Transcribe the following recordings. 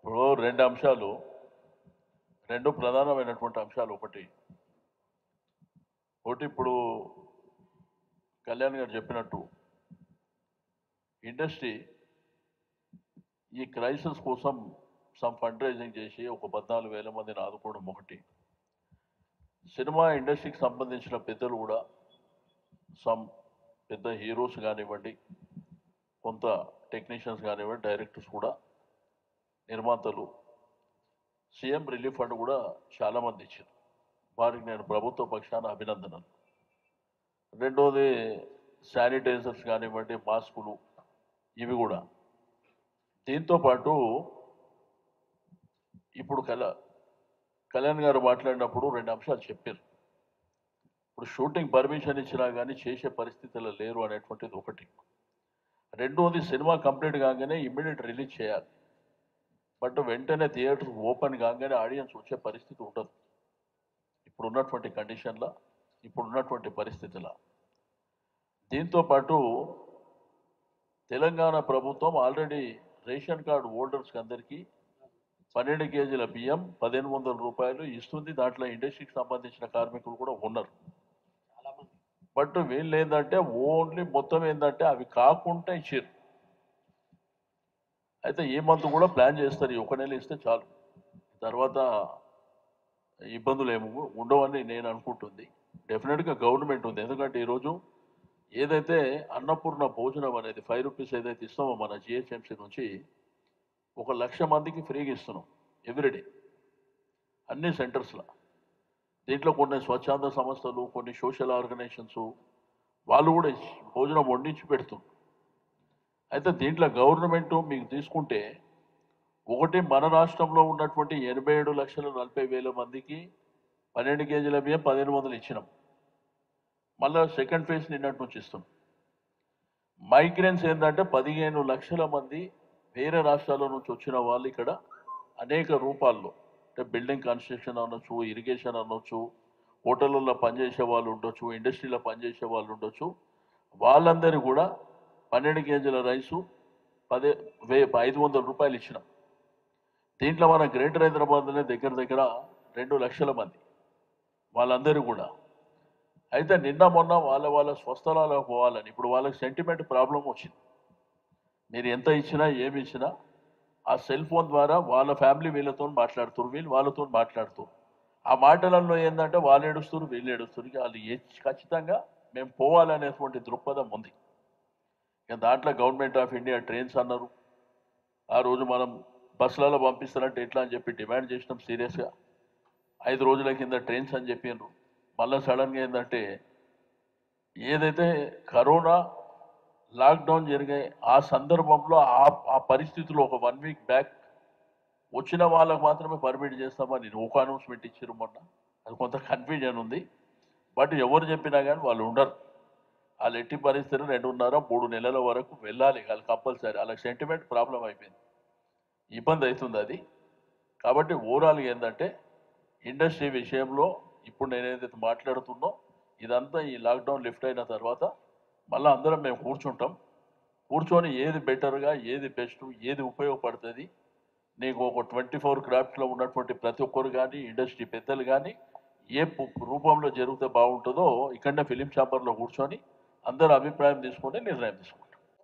ఇప్పుడు రెండు అంశాలు రెండు ప్రధానమైనటువంటి అంశాలు ఒకటి ఒకటి ఇప్పుడు కళ్యాణ్ గారు చెప్పినట్టు ఇండస్ట్రీ ఈ క్రైసిస్ కోసం సమ్ ఫండ్ రైజింగ్ చేసి ఒక పద్నాలుగు వేల మందిని ఆదుకోవడం ఒకటి సినిమా ఇండస్ట్రీకి సంబంధించిన పెద్దలు కూడా సమ్ పెద్ద హీరోస్ కానివ్వండి కొంత టెక్నీషియన్స్ కానివ్వండి డైరెక్టర్స్ కూడా నిర్మాతలు సీఎం రిలీఫ్ ఫండ్ కూడా చాలామంది ఇచ్చారు వారికి నేను ప్రభుత్వ పక్షాన అభినందనలు రెండోది శానిటైజర్స్ కానివ్వండి మాస్కులు ఇవి కూడా దీంతో పాటు ఇప్పుడు కల కళ్యాణ్ గారు మాట్లాడినప్పుడు రెండు అంశాలు చెప్పారు ఇప్పుడు షూటింగ్ పర్మిషన్ ఇచ్చినా కానీ చేసే పరిస్థితుల్లో లేరు అనేటువంటిది ఒకటి రెండోది సినిమా కంప్లీట్ కాగానే ఇమ్మీడియట్ రిలీజ్ చేయాలి బట్ వెంటనే థియేటర్ ఓపెన్ కాగానే ఆడియన్స్ వచ్చే పరిస్థితి ఉండదు ఇప్పుడు ఉన్నటువంటి కండిషన్లో ఇప్పుడు ఉన్నటువంటి పరిస్థితుల దీంతో పాటు తెలంగాణ ప్రభుత్వం ఆల్రెడీ రేషన్ కార్డు హోల్డర్స్కి అందరికీ పన్నెండు కేజీల బియ్యం పదిహేను వందల రూపాయలు ఇస్తుంది దాంట్లో ఇండస్ట్రీకి సంబంధించిన కార్మికులు కూడా ఉన్నారు బట్ వీళ్ళు ఏంటంటే ఓన్లీ మొత్తం ఏంటంటే అవి కాకుండా ఇచ్చారు అయితే ఈ మంత్ కూడా ప్లాన్ చేస్తారు ఈ ఒక నెల ఇస్తే చాలు తర్వాత ఇబ్బందులు ఏమి ఉండవని నేను అనుకుంటుంది డెఫినెట్గా గవర్నమెంట్ ఉంది ఎందుకంటే ఈరోజు ఏదైతే అన్నపూర్ణ భోజనం అనేది ఫైవ్ రూపీస్ ఏదైతే ఇస్తామో మన జిహెచ్ఎంసీ నుంచి ఒక లక్ష మందికి ఫ్రీగా ఇస్తున్నాం ఎవ్రీడే అన్ని సెంటర్స్లో దీంట్లో కొన్ని స్వచ్ఛంద సంస్థలు కొన్ని సోషల్ ఆర్గనైజేషన్స్ వాళ్ళు కూడా ఇచ్చి భోజనం వండించి పెడుతున్నారు అయితే దీంట్లో గవర్నమెంట్ మీకు తీసుకుంటే ఒకటి మన రాష్ట్రంలో ఉన్నటువంటి ఎనభై ఏడు లక్షల నలభై వేల మందికి పన్నెండు కేజీల బియ్యం పదిహేను వందలు ఇచ్చినాం మళ్ళా సెకండ్ ఫేజ్ నిన్నటి నుంచి ఇస్తున్నాం మైగ్రెన్స్ ఏంటంటే పదిహేను లక్షల మంది వేరే రాష్ట్రాల నుంచి వచ్చిన వాళ్ళు ఇక్కడ అనేక రూపాల్లో అంటే బిల్డింగ్ కన్స్ట్రక్షన్ అనొచ్చు ఇరిగేషన్ అనొచ్చు హోటళ్ళల్లో పనిచేసే వాళ్ళు ఉండొచ్చు ఇండస్ట్రీలో పనిచేసే వాళ్ళు ఉండొచ్చు వాళ్ళందరూ కూడా పన్నెండు కేజీల రైసు పదే వే ఐదు వందల రూపాయలు ఇచ్చినాం దీంట్లో మన గ్రేటర్ హైదరాబాద్లోనే దగ్గర దగ్గర రెండు లక్షల మంది వాళ్ళందరూ కూడా అయితే నిన్న మొన్న వాళ్ళ వాళ్ళ స్వస్థలాలకు పోవాలని ఇప్పుడు వాళ్ళకి సెంటిమెంట్ ప్రాబ్లం వచ్చింది మీరు ఎంత ఇచ్చినా ఏమి ఇచ్చినా ఆ సెల్ ఫోన్ ద్వారా వాళ్ళ ఫ్యామిలీ వీళ్ళతో మాట్లాడుతారు వీళ్ళు వాళ్ళతో మాట్లాడుతారు ఆ మాటలలో ఏంటంటే వాళ్ళు ఏడుస్తారు వీళ్ళు ఏడుస్తారు ఇక వాళ్ళు ఏ ఖచ్చితంగా మేము పోవాలనేటువంటి దృక్పథం ఉంది ఇక దాంట్లో గవర్నమెంట్ ఆఫ్ ఇండియా ట్రైన్స్ అన్నారు ఆ రోజు మనం బస్సులలో పంపిస్తారంటే ఎట్లా అని చెప్పి డిమాండ్ చేసినాం సీరియస్గా ఐదు రోజుల కింద ట్రైన్స్ అని చెప్పిండ్రు మళ్ళీ సడన్గా ఏంటంటే ఏదైతే కరోనా లాక్డౌన్ జరిగే ఆ సందర్భంలో ఆ ఆ పరిస్థితుల్లో ఒక వన్ వీక్ బ్యాక్ వచ్చిన వాళ్ళకు మాత్రమే పర్మిట్ చేస్తామని ఒక అనౌన్స్మెంట్ ఇచ్చారు మొన్న అది కొంత కన్ఫ్యూజన్ ఉంది బట్ ఎవరు చెప్పినా కానీ వాళ్ళు ఉండరు వాళ్ళు ఎట్టి పరిస్థితులు రెండున్నర మూడు నెలల వరకు వెళ్ళాలి వాళ్ళు కంపల్సరీ వాళ్ళకి సెంటిమెంట్ ప్రాబ్లం అయిపోయింది ఇబ్బంది అవుతుంది అది కాబట్టి ఓవరాల్గా ఏంటంటే ఇండస్ట్రీ విషయంలో ఇప్పుడు నేను ఏదైతే మాట్లాడుతున్నో ఇదంతా ఈ లాక్డౌన్ లిఫ్ట్ అయిన తర్వాత మళ్ళీ అందరం మేము కూర్చుంటాం కూర్చొని ఏది బెటర్గా ఏది బెస్ట్ ఏది ఉపయోగపడుతుంది నీకు ఒక ట్వంటీ ఫోర్ క్రాఫ్ట్స్లో ఉన్నటువంటి ప్రతి ఒక్కరు కానీ ఇండస్ట్రీ పెద్దలు కానీ ఏ పు- రూపంలో జరిగితే బాగుంటుందో ఇక్కడనే ఫిలిం ఛాంబర్లో కూర్చొని అందరు అభిప్రాయం తీసుకొని నిర్ణయం తీసుకుంటాం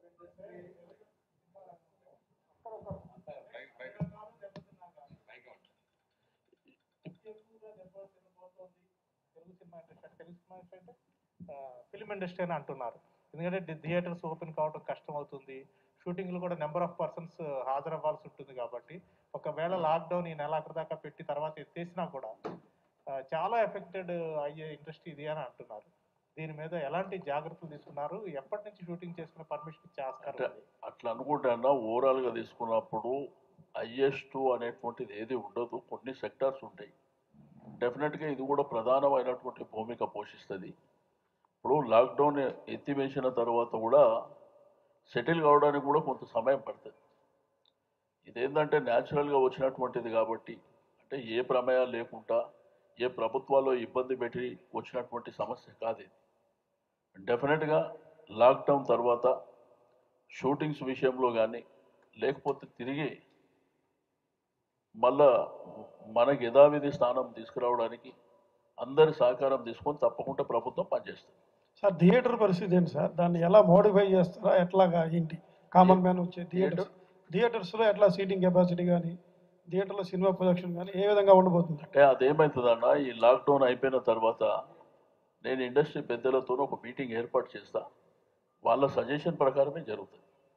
తెలుగు సినిమా ఇండస్ట్రీ అంటే తెలుగు సినిమా ఇండస్ట్రీ అంటే ఫిలిం ఇండస్ట్రీ అని అంటున్నారు ఎందుకంటే థియేటర్స్ ఓపెన్ కావడం కష్టం అవుతుంది షూటింగ్లు కూడా నెంబర్ ఆఫ్ పర్సన్స్ హాజరవ్వాల్సి ఉంటుంది కాబట్టి ఒకవేళ లాక్డౌన్ ఈ నెలాఖరు దాకా పెట్టి తర్వాత ఎత్తేసినా కూడా ఆ, చాలా ఎఫెక్టెడ్ అయ్యే ఇండస్ట్రీ ఇది అని అంటున్నారు దీని మీద ఎలాంటి జాగ్రత్తలు తీసుకున్నారు ఎప్పటి నుంచి షూటింగ్ చేసుకునే పర్మిషన్ ఇచ్చే ఆస్కారం ఉంది అట్లా అనుకుంటానా ఓవరాల్గా తీసుకున్నప్పుడు హైయెస్ట్ అనేటువంటిది ఏది ఉండదు కొన్ని సెక్టార్స్ ఉంటాయి డెఫినెట్గా ఇది కూడా ప్రధానమైనటువంటి భూమిక పోషిస్తుంది ఇప్పుడు లాక్డౌన్ ఎత్తివేసిన తర్వాత కూడా సెటిల్ కావడానికి కూడా కొంత సమయం పడుతుంది ఇదేంటంటే న్యాచురల్గా వచ్చినటువంటిది కాబట్టి అంటే ఏ ప్రమేయాలు లేకుండా ఏ ప్రభుత్వాల్లో ఇబ్బంది పెట్టి వచ్చినటువంటి సమస్య కాదు ఇది డెఫినెట్గా లాక్డౌన్ తర్వాత షూటింగ్స్ విషయంలో కానీ లేకపోతే తిరిగి మళ్ళా మనకి యథావిధి స్థానం తీసుకురావడానికి అందరి సహకారం తీసుకొని తప్పకుండా ప్రభుత్వం పనిచేస్తుంది సార్ థియేటర్ పరిస్థితి ఏంటి సార్ దాన్ని ఎలా మోడిఫై చేస్తారా ఎట్లాగా ఏంటి కామన్ మ్యాన్ వచ్చే థియేటర్ థియేటర్స్లో ఎట్లా సీటింగ్ కెపాసిటీ కానీ థియేటర్లో సినిమా ప్రొడక్షన్ కానీ ఏ విధంగా ఉండబోతుంది అంటే అదేమవుతుందన్న ఈ లాక్డౌన్ అయిపోయిన తర్వాత నేను ఇండస్ట్రీ పెద్దలతో ఒక మీటింగ్ ఏర్పాటు చేస్తా వాళ్ళ సజెషన్ ప్రకారమే జరుగుతుంది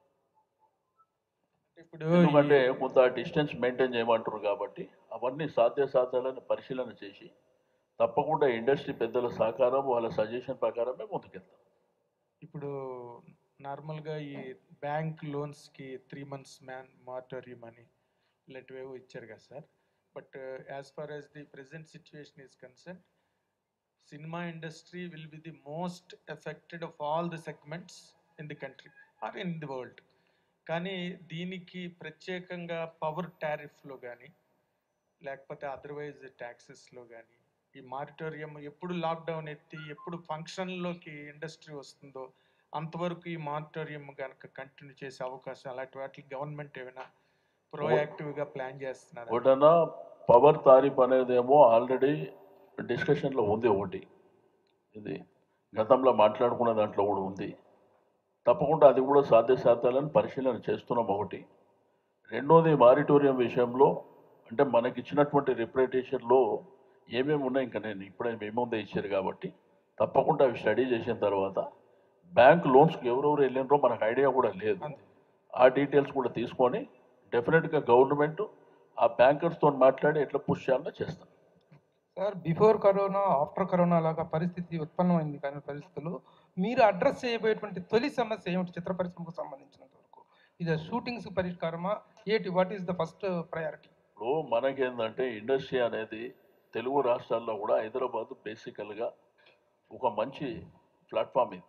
ఇప్పుడు ఎందుకంటే కొంత డిస్టెన్స్ మెయింటైన్ చేయమంటారు కాబట్టి అవన్నీ సాధ్యాసాధ్యాలను పరిశీలన చేసి తప్పకుండా ఇండస్ట్రీ పెద్దల సహకారం వాళ్ళ సజెషన్ ప్రకారమే ముందుకెళ్తాం ఇప్పుడు నార్మల్గా ఈ బ్యాంక్ లోన్స్కి త్రీ మంత్స్ మ్యాన్ మాటరీ మనీ ఇలాంటివేవో ఇచ్చారు కదా sir but as far as the present situation is concern cinema industry will be the most affected of all the segments in the country or in the world కానీ దీనికి ప్రత్యేకంగా power టారిఫ్లో కానీ లేకపోతే అదర్వైజ్ ట్యాక్సెస్లో కానీ ఈ మారిటోరియం ఎప్పుడు lockdown ఎత్తి ఎప్పుడు ఫంక్షన్లోకి ఇండస్ట్రీ వస్తుందో అంతవరకు ఈ మారిటోరియం కనుక కంటిన్యూ చేసే అవకాశం అలాంటి వాటికి గవర్నమెంట్ ఏమైనా ప్రోయాక్టివ్గా ప్లాన్ చేస్తున్నారు ఒకటన్నా పవర్ తారీఫ్ అనేదేమో ఆల్రెడీ డిస్కషన్లో ఉంది ఒకటి ఇది గతంలో మాట్లాడుకున్న దాంట్లో కూడా ఉంది తప్పకుండా అది కూడా సాధ్యసాధ్యాలను పరిశీలన చేస్తున్నాం ఒకటి రెండోది మారిటోరియం విషయంలో అంటే మనకి ఇచ్చినటువంటి రిప్రజెంటేషన్లో ఏమేమి ఉన్నాయి ఇంకా నేను ఇప్పుడే మీ ముందే ఇచ్చారు కాబట్టి తప్పకుండా అవి స్టడీ చేసిన తర్వాత బ్యాంక్ లోన్స్కి ఎవరెవరు వెళ్ళినారో మనకు ఐడియా కూడా లేదు అంతే. ఆ డీటెయిల్స్ కూడా తీసుకొని డెఫినెట్గా గవర్నమెంట్ ఆ బ్యాంకర్స్తో మాట్లాడి ఎట్లా పుష్ చేయాలో చేస్తాం sir before corona after corona లాగా పరిస్థితి ఉత్పన్నమైంది కానీ పరిస్థితులు మీరు అడ్రస్ చేయబోయేటువంటి తొలి సమస్య ఏమిటి చిత్ర పరిశ్రమకు సంబంధించినంత వరకు ఇది షూటింగ్స్ పరిష్కారమా ఏంటి what is the first priority ఇప్పుడు మనకేందంటే ఇండస్ట్రీ అనేది తెలుగు రాష్ట్రాల్లో కూడా హైదరాబాద్ బేసికల్గా ఒక మంచి ప్లాట్ఫామ్ ఇది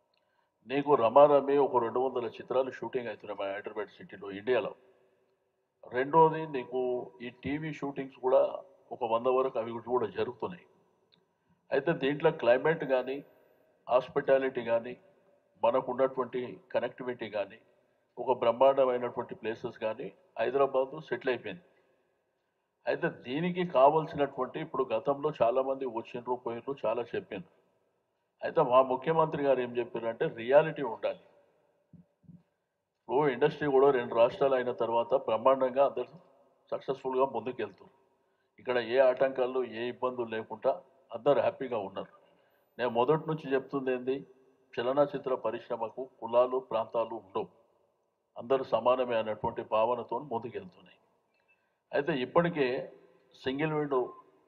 నీకు రమారమి ఒక రెండు వందల చిత్రాలు షూటింగ్ అవుతున్నాయి మన హైదరాబాద్ సిటీలో ఇండియాలో రెండోది నీకు ఈ టీవీ షూటింగ్స్ కూడా ఒక వంద వరకు అవి కూడా జరుగుతున్నాయి అయితే దీంట్లో క్లైమేట్ కానీ హాస్పిటాలిటీ కానీ మనకు ఉన్నటువంటి కనెక్టివిటీ కానీ ఒక బ్రహ్మాండమైనటువంటి ప్లేసెస్ కానీ హైదరాబాద్ సెటిల్ అయిపోయింది అయితే దీనికి కావలసినటువంటి ఇప్పుడు గతంలో చాలామంది వచ్చిండ్రు పోయినరు చాలా చెప్పిండ్రు అయితే మా ముఖ్యమంత్రి గారు ఏం చెప్పారంటే రియాలిటీ ఉండాలి ఇప్పుడు ఇండస్ట్రీ కూడా రెండు రాష్ట్రాలు అయిన తర్వాత బ్రహ్మాండంగా అందరు సక్సెస్ఫుల్గా ముందుకెళ్తారు ఇక్కడ ఏ ఆటంకాలు ఏ ఇబ్బందులు లేకుండా అందరు హ్యాపీగా ఉన్నారు నేను మొదటి నుంచి చెప్తుంది ఏంది చలనచిత్ర పరిశ్రమకు కులాలు ప్రాంతాలు ఉండవు అందరూ సమానమే అన్నటువంటి భావనతో ముందుకెళ్తున్నాయి అయితే ఇప్పటికే సింగిల్ విండో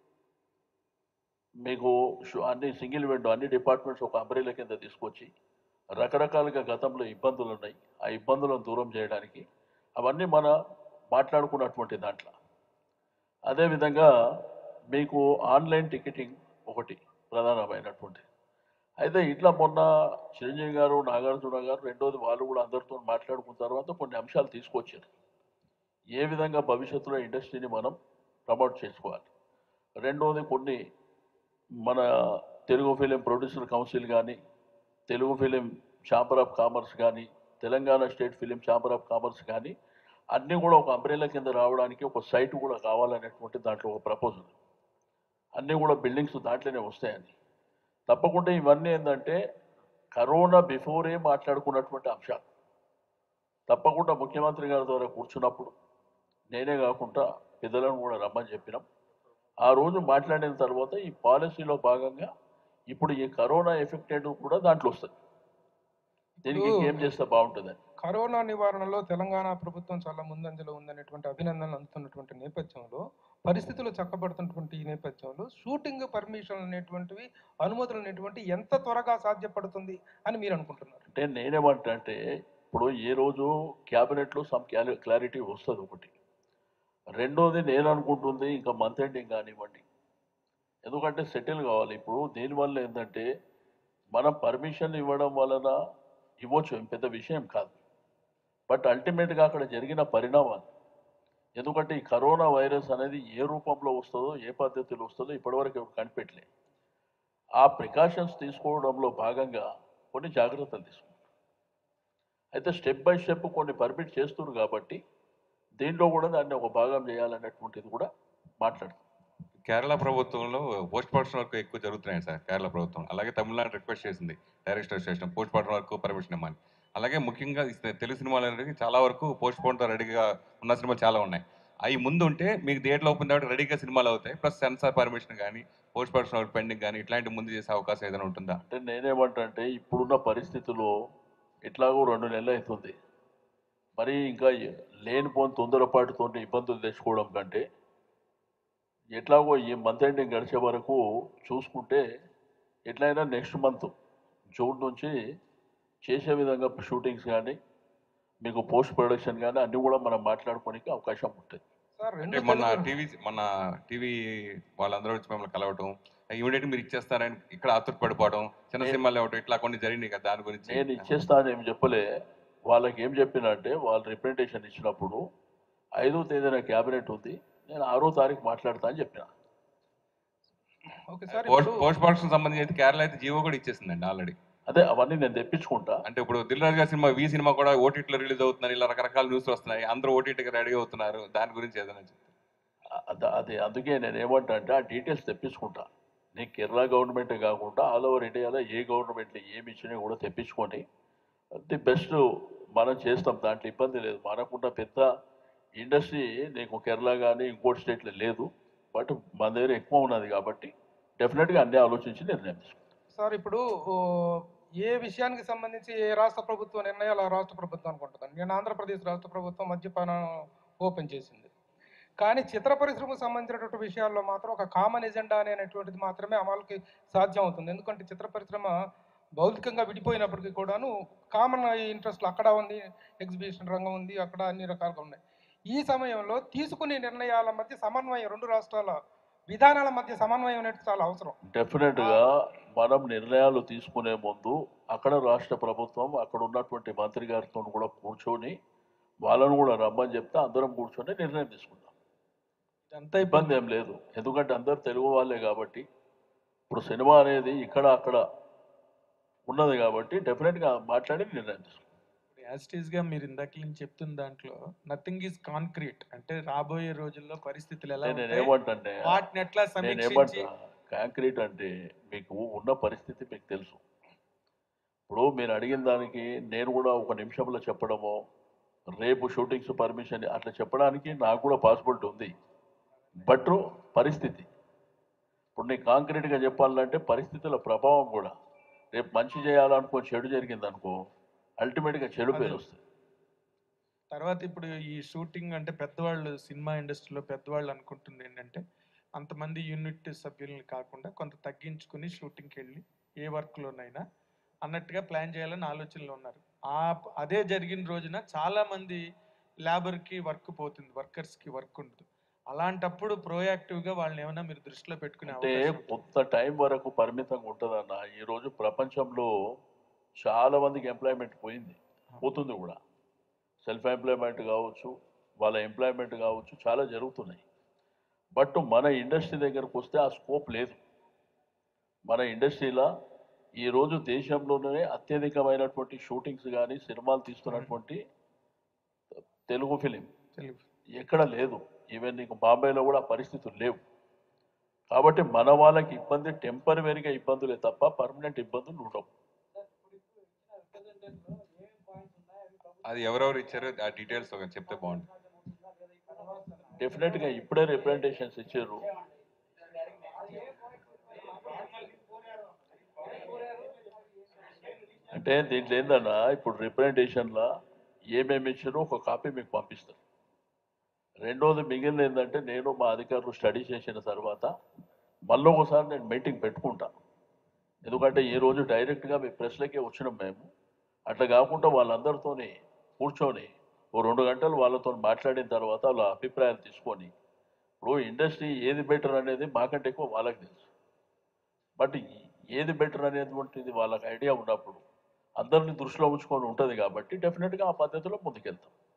మీకు షు- అన్ని సింగిల్ విండో అన్ని డిపార్ట్మెంట్స్ ఒక అంబ్రెలా కింద తీసుకొచ్చి రకరకాలుగా గతంలో ఇబ్బందులు ఉన్నాయి ఆ ఇబ్బందులను దూరం చేయడానికి అవన్నీ మన మాట్లాడుకున్నటువంటి దాంట్లో అదేవిధంగా మీకు ఆన్లైన్ టికెటింగ్ ఒకటి ప్రధానమైనటువంటి అయితే ఇట్లా మొన్న చిరంజీవి గారు నాగార్జున గారు రెండోది వాళ్ళు కూడా అందరితో మాట్లాడుకున్న తర్వాత కొన్ని అంశాలు తీసుకొచ్చారు ఏ విధంగా భవిష్యత్తులో ఇండస్ట్రీని మనం ప్రమోట్ చేసుకోవాలి రెండోది కొన్ని మన తెలుగు ఫిలిం ప్రొడ్యూసర్ కౌన్సిల్ కానీ Telugu film chamber of commerce కానీ Telangana state film chamber of commerce కానీ అన్నీ కూడా ఒక అంబ్రెలా కింద రావడానికి ఒక సైట్ కూడా కావాలనేటువంటి దాంట్లో ఒక ప్రపోజల్ అన్నీ కూడా బిల్డింగ్స్ దాంట్లోనే వస్తాయని తప్పకుండా ఇవన్నీ ఏంటంటే కరోనా బిఫోరే మాట్లాడుకున్నటువంటి అంశాలు తప్పకుండా ముఖ్యమంత్రి గారి ద్వారా కూర్చున్నప్పుడు నేనే కాకుండా పెద్దలను కూడా రమ్మని చెప్పినాం ఆ రోజు మాట్లాడిన తర్వాత ఈ పాలసీలో భాగంగా ఇప్పుడు ఈ కరోనా ఎఫెక్టెడ్ కూడా దాంట్లో వస్తుంది దీనికి ఇప్పుడు- ఏం చేస్తే బాగుంటుందని కరోనా నివారణలో తెలంగాణ ప్రభుత్వం చాలా ముందంజలో ఉందనేటువంటి అభినందనలు అందుతున్నటువంటి నేపథ్యంలో పరిస్థితులు చక్కబడుతున్నటువంటి ఈ నేపథ్యంలో షూటింగ్ పర్మిషన్ అనేటువంటివి అనుమతులు అనేటువంటి ఎంత త్వరగా సాధ్యపడుతుంది అని మీరు అనుకుంటున్నారు అంటే నేనేమంటా అంటే ఇప్పుడు ఈ రోజు క్యాబినెట్లో సమ్ క్లారిటీ వస్తుంది ఒకటి రెండోది నేను అనుకుంటుంది ఇంకా మంత్ ఎండింగ్ కానివ్వండి ఎందుకంటే సెటిల్ కావాలి ఇప్పుడు దీనివల్ల ఏంటంటే మనం పర్మిషన్ ఇవ్వడం వలన ఇవ్వచ్చు ఏం పెద్ద విషయం కాదు బట్ అల్టిమేట్గా అక్కడ జరిగిన పరిణామాలు ఎందుకంటే ఈ కరోనా వైరస్ అనేది ఏ రూపంలో వస్తుందో ఏ పద్ధతిలో వస్తుందో ఇప్పటివరకు ఎవరు కనిపెట్టలే ఆ ప్రికాషన్స్ తీసుకోవడంలో భాగంగా కొన్ని జాగ్రత్తలు తీసుకుంటారు అయితే స్టెప్ బై స్టెప్ కొన్ని పర్మిట్ చేస్తున్నారు కాబట్టి దీంట్లో కూడా దాన్ని ఒక భాగం చేయాలనేటువంటిది కూడా మాట్లాడుతాం కేరళ ప్రభుత్వంలో పోస్ట్ మార్టం వర్క్ ఎక్కువ జరుగుతున్నాయి సార్ కేరళ ప్రభుత్వం అలాగే తమిళనాడు రిక్వెస్ట్ చేసింది డైరెక్టర్ స్టేషన్ పోస్ట్ మార్టం వరకు పర్మిషన్ ఇవ్వమని అలాగే ముఖ్యంగా ఈ తెలుగు సినిమాలు అనేది చాలా వరకు పోస్ట్ పోన్తో రెడీగా ఉన్న సినిమాలు చాలా ఉన్నాయి అవి ముందు ఉంటే మీకు థియేటర్లో ఓపెన్ కాబట్టి రెడీగా సినిమాలు అవుతాయి ప్లస్ సెన్సార్ పర్మిషన్ కానీ పోస్ట్ మార్టం వర్క్ పెండింగ్ కానీ ఇట్లాంటి ముందు చేసే అవకాశం ఏదైనా ఉంటుందా అంటే నేనేమంటే ఇప్పుడున్న పరిస్థితుల్లో ఎట్లాగో రెండు నెలలు అవుతుంది మరి ఇంకా లేనిపోని తొందరపాటుతో ఇబ్బందులు తెచ్చుకోవడం కంటే ఎట్లాగో ఈ మంత్ ఎండింగ్ గడిచే వరకు చూసుకుంటే ఎట్లయినా నెక్స్ట్ మంత్ జూన్ నుంచి చేసే విధంగా షూటింగ్స్ కానీ మీకు పోస్ట్ ప్రొడక్షన్ కానీ అన్నీ కూడా మనం మాట్లాడుకోనికి అవకాశం ఉంటుంది సార్ అంటే రెండు మొన్న తెలుగు- టీవీ మన టీవీ వాళ్ళందరూ వచ్చి మిమ్మల్ని కలవటం ఇమీడియట్ మీరు ఇచ్చేస్తారని ఇక్కడ ఆతురపడిపోవడం చిన్న నేను- సినిమాలు ఇవ్వటం ఇట్లా కొన్ని జరిగినాయి కదా దాని గురించి నేను ఇచ్చేస్తా అని ఏం చెప్పలే వాళ్ళకి ఏం చెప్పినంటే వాళ్ళు రిప్రజెంటేషన్ ఇచ్చినప్పుడు ఐదో తేదీన క్యాబినెట్ ఉంది నేను ఆరో తారీఖు మాట్లాడతా అని చెప్పిన ఓకే సార్ పోస్ట్ ఇప్పుడు పోస్ట్ ప్రొడక్షన్ సంబంధించి అయితే కేరళ అయితే జీవో కూడా ఇచ్చేసిందండి ఆల్రెడీ అదే అవన్నీ నేను తెప్పించుకుంటా అంటే ఇప్పుడు దిల్ రాజు గారి సినిమా వి సినిమా కూడా ఓటీటీలో రిలీజ్ అవుతుందని ఇలా రకరకాల న్యూస్ వస్తున్నాయి అందరూ ఓటీటీకి రెడీ అవుతున్నారు దాని గురించి ఏదైనా చెప్తారా? అద- అది అందుకే నేను ఏమంటా అంటే ఆ డీటెయిల్స్ తెప్పించుకుంటా నేను కేరళ గవర్నమెంటే కాకుండా ఆల్ ఓవర్ ఇండియాలో ఏ గవర్నమెంట్లో ఏమి ఇచ్చినా కూడా తెప్పించుకొని ది బెస్ట్ మనం చేస్తాం దాంట్లో ఇబ్బంది లేదు మనకున్న పెద్ద ఇండస్ట్రీ నీకు కేరళ కానీ ఇంకోటి స్టేట్లో లేదు బట్ మన దగ్గర ఎక్కువ ఉన్నది కాబట్టి డెఫినెట్గా అన్నీ ఆలోచించి నిర్ణయం తీసుకుంటాం సార్ ఇప్పుడు ఓ, ఏ విషయానికి సంబంధించి ఏ రాష్ట్ర ప్రభుత్వ నిర్ణయాలు ఆ రాష్ట్ర ప్రభుత్వం అనుకుంటుంది నేను ఆంధ్రప్రదేశ్ రాష్ట్ర ప్రభుత్వం మద్యపానం ఓపెన్ చేసింది కానీ చిత్ర పరిశ్రమకు సంబంధించినటువంటి విషయాల్లో మాత్రం ఒక కామన్ ఎజెండా అనేటువంటిది మాత్రమే అమలుకి సాధ్యం అవుతుంది ఎందుకంటే చిత్ర పరిశ్రమ భౌతికంగా విడిపోయినప్పటికీ కూడాను కామన్ ఇంట్రెస్ట్లు అక్కడ ఉంది ఎగ్జిబిషన్ రంగం ఉంది అక్కడ అన్ని రకాలుగా ఉన్నాయి ఈ సమయంలో తీసుకునే నిర్ణయాల మధ్య సమన్వయం రెండు రాష్ట్రాల విధానాల మధ్య సమన్వయం అనేది చాలా అవసరం డెఫినెట్గా మనం నిర్ణయాలు తీసుకునే ముందు అక్కడ రాష్ట్ర ప్రభుత్వం అక్కడ ఉన్నటువంటి మంత్రి గారితో కూడా కూర్చొని వాళ్ళను కూడా రమ్మని చెప్తే అందరం కూర్చొని నిర్ణయం తీసుకుందాం ఇదంతా ఇబ్బంది ఏం లేదు ఎందుకంటే అందరు తెలుగు వాళ్ళే కాబట్టి ఇప్పుడు సినిమా అనేది ఇక్కడ అక్కడ ఉన్నది కాబట్టి డెఫినెట్గా మాట్లాడి నిర్ణయం తీసుకుందాం యాజ్ గా మీరు ఇందాక నుంచి చెప్తున్న దాంట్లో నథింగ్ ఈజ్ కాంక్రీట్ అంటే రాబోయే రోజుల్లో పరిస్థితులు ఎలా నేను ఉంటాయి ఏమంటే వాటిని ఎట్లా నేను సమీక్షించి ఏమంటా కాంక్రీట్ అంటే మీకు ఉన్న పరిస్థితి మీకు తెలుసు ఇప్పుడు మీరు అడిగిన దానికి నేను కూడా ఒక నిమిషంలో చెప్పడమో రేపు షూటింగ్స్ పర్మిషన్ అట్లా చెప్పడానికి నాకు కూడా పాసిబిలిటీ ఉంది బట్ పరిస్థితి ఇప్పుడు నీకు కాంక్రీట్గా చెప్పాలంటే పరిస్థితుల ప్రభావం కూడా రేపు మంచి చేయాలనుకో చెడు జరిగింది అనుకో అల్టిమేట్గా చెడు పేరు వస్తుంది తర్వాత ఇప్పుడు ఈ షూటింగ్ అంటే పెద్దవాళ్ళు సినిమా ఇండస్ట్రీలో పెద్దవాళ్ళు అనుకుంటుంది ఏంటంటే అంతమంది యూనిట్ సభ్యుల్ని కాకుండా కొంత తగ్గించుకుని షూటింగ్కి వెళ్ళి ఏ వర్క్లోనైనా అన్నట్టుగా ప్లాన్ చేయాలని ఆలోచనలో ఉన్నారు ఆ అదే జరిగిన రోజున చాలా మంది లేబర్కి వర్క్ పోతుంది వర్కర్స్కి వర్క్ ఉండదు అలాంటప్పుడు ప్రోయాక్టివ్గా వాళ్ళని ఏమైనా మీరు దృష్టిలో పెట్టుకునే అంటే అవకాశం ఉంటుందా? కొంత టైం వరకు పరిమితంగా ఉంటుందన్న ఈరోజు ప్రపంచంలో చాలా మందికి ఎంప్లాయ్మెంట్ పోయింది పోతుంది కూడా సెల్ఫ్ ఎంప్లాయ్మెంట్ కావచ్చు వాళ్ళ ఎంప్లాయ్మెంట్ కావచ్చు చాలా జరుగుతున్నాయి బట్ మన ఇండస్ట్రీ దగ్గరకు వస్తే ఆ స్కోప్ లేదు మన ఇండస్ట్రీలో ఈరోజు దేశంలోనే అత్యధికమైనటువంటి షూటింగ్స్ కానీ సినిమాలు తీస్తున్నటువంటి తెలుగు ఫిలిం తెలుగు ఎక్కడ లేదు ఈవెన్ నీకు బాంబేలో కూడా ఆ పరిస్థితులు లేవు కాబట్టి మన వాళ్ళకి ఇబ్బంది టెంపరీగా ఇబ్బందులే తప్ప పర్మనెంట్ ఇబ్బందులు ఉండవు అది ఎవరెవరు ఇచ్చారో ఆ డీటెయిల్స్ ఒక చెప్తే బాగుంటుంది డెఫినెట్గా ఇప్పుడే రిప్రజెంటేషన్స్ ఇచ్చారు అంటే దీంట్లో ఏందన్నా ఇప్పుడు రిప్రజెంటేషన్లో ఏమేమి ఇచ్చారో ఒక కాపీ మీకు పంపిస్తారు రెండోది మిగిలింది ఏంటంటే నేను మా అధికారులు స్టడీ చేసిన తర్వాత మళ్ళీ ఒకసారి నేను మీటింగ్ పెట్టుకుంటా ఎందుకంటే ఈ రోజు డైరెక్ట్గా మీ ప్రెస్లకే వచ్చినాం మేము అట్లా కాకుండా వాళ్ళందరితోని కూర్చొని ఓ రెండు గంటలు వాళ్ళతో మాట్లాడిన తర్వాత వాళ్ళ అభిప్రాయాలు తీసుకొని ఇప్పుడు ఇండస్ట్రీ ఏది బెటర్ అనేది మాకంటే ఎక్కువ వాళ్ళకి తెలుసు బట్ ఏది బెటర్ అనేటువంటిది వాళ్ళకి ఐడియా ఉన్నప్పుడు అందరిని దృష్టిలో ఉంచుకొని ఉంటుంది కాబట్టి డెఫినెట్గా ఆ పద్ధతిలో ముందుకెళ్తాం